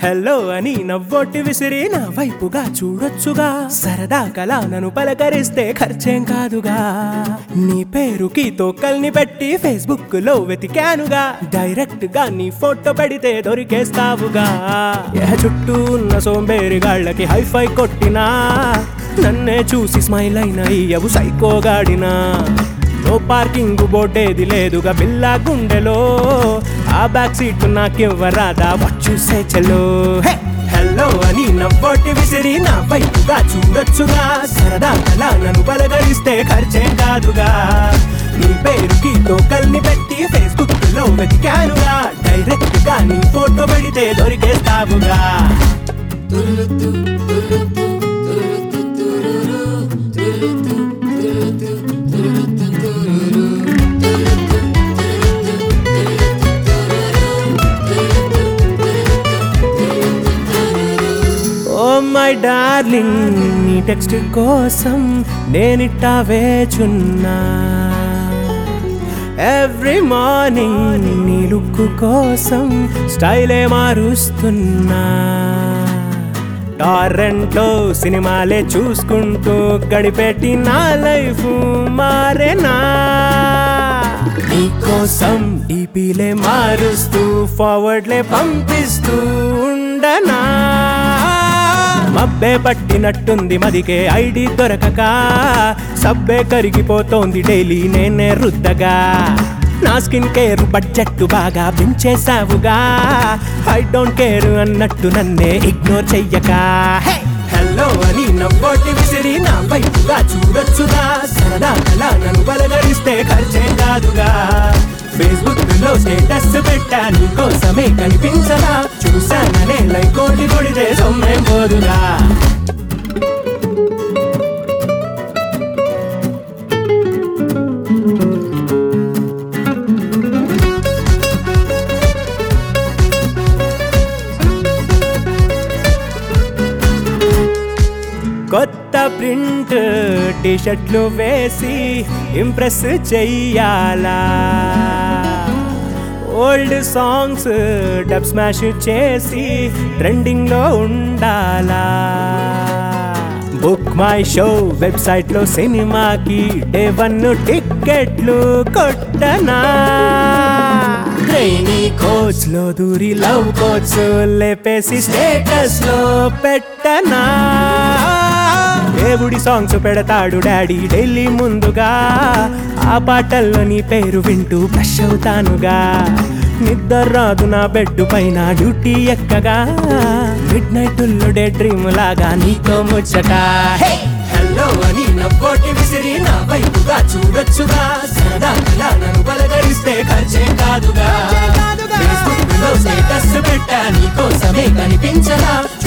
hello అని నవ్వొట్టి విసిరి నా వైపుగా చూడొచ్చుగా సరదా కలా నన్ను పలకరిస్తే ఖర్చేం కాదుగా నీ పేరుకి తోకల్ని పెట్టి ఫేస్బుక్ లో వెతికానుగా డైరెక్ట్ గా నీ ఫోటో పెడితే దొరికేస్తావుగా ఏ చుట్టూ ఉన్న సోంబేరి గాళ్ళకి హైఫై కొట్టినా నన్నే చూసి స్మైల్ అయిన ఇయ్యవు సైకోగాడినా నో పార్కింగ్ బోర్డేది లేదుగా బిల్లా గుండెలో ఆ బ్యాక్ సీట్ నాకివ్వరాదా వచ్చూసే చలో హలో అని నవ్వొట్టి విసిరి నా వైపుగా చూడొచ్చుగా సరదా కలా నన్ను బలగరిస్తే ఖర్చేం కాదుగా నీ పేరుకి టోకల్ని పెట్టి ఫేస్బుక్ లో వెతికానుగా డైరెక్ట్ గా నీ ఫోటో పెడితే దొరికేస్తావుగా ఓ మై డార్లింగ్ నీ టెక్స్ట్ కోసం నేనిట్టా వేచున్నా ఎవ్రీ మార్నింగ్ నీ లుక్ కోసం స్టైలే మారుస్తున్నా టారెంట్లో సినిమాలే చూసుకుంటూ గడిపెట్టి నా లైఫ్ మారేనా నీకోసం డీపీలే మారుస్తూ ఫార్వర్డ్లే పంపిస్తూ ఉండనా మబ్బే పట్టినట్టుంది మదికే ఐడి దొరకక సబ్బే కరిగిపోతోంది డైలీ నేనే రుద్దగా నా స్కిన్ కేర్ బడ్జెట్ బాగా పెంచేసావుగా ఐ డోంట్ కేర్ అన్నట్టు నన్నే ఇగ్నోర్ చెయ్యక హలో అని నవ్వోటి విసిరి నా వైపుగా చూడొచ్చుగా సరదా కలా నన్ను బలగరిస్తే ఖర్చేం కాదుగా ఫేస్బుక్ లో స్టేటస్ పెట్టా నీకోసమే కనిపించదా చూశాననే లైక్ కోటి కొడితే సొమ్మేం పోదుగా కొత్త ప్రింట్ టీషర్ట్లు వేసి ఇంప్రెస్ చెయ్యాలా ఓల్డ్ సాంగ్స్ డబ్ స్మాష్ చేసి ట్రెండింగ్ లో ఉండాలా బుక్ మై షో వెబ్సైట్ లో సినిమాకి డే వన్ టిక్కెట్లు కొట్టనా ట్రైనీ కోచ్ లో దూరి లవ్ కోచ్ లేపేసి స్టేటస్ లో పెట్టనా దేవుడి సాంగ్స్ పెడతాడు డాడీ ఢిల్లీ ముందుగా ఆ పాటల్లో నీ పేరు వింటూ బ్రష్ అవుతానుగా నిద్ర రాదు నా బెడ్ పైన డ్యూటీ ఎక్కగా మిడ్ నైట్ డే డ్రీమ్ లాగా నీతో ముచ్చట హలో అని నవ్వోటి విసిరి నా వైపుగా చూడొచ్చుగా సరదా కలా నన్ను బలగరిస్తే ఖర్చేం కాదుగా ఫేస్బుక్ లో స్టేటస్ పెట్టా నీకోసమే కనిపించదా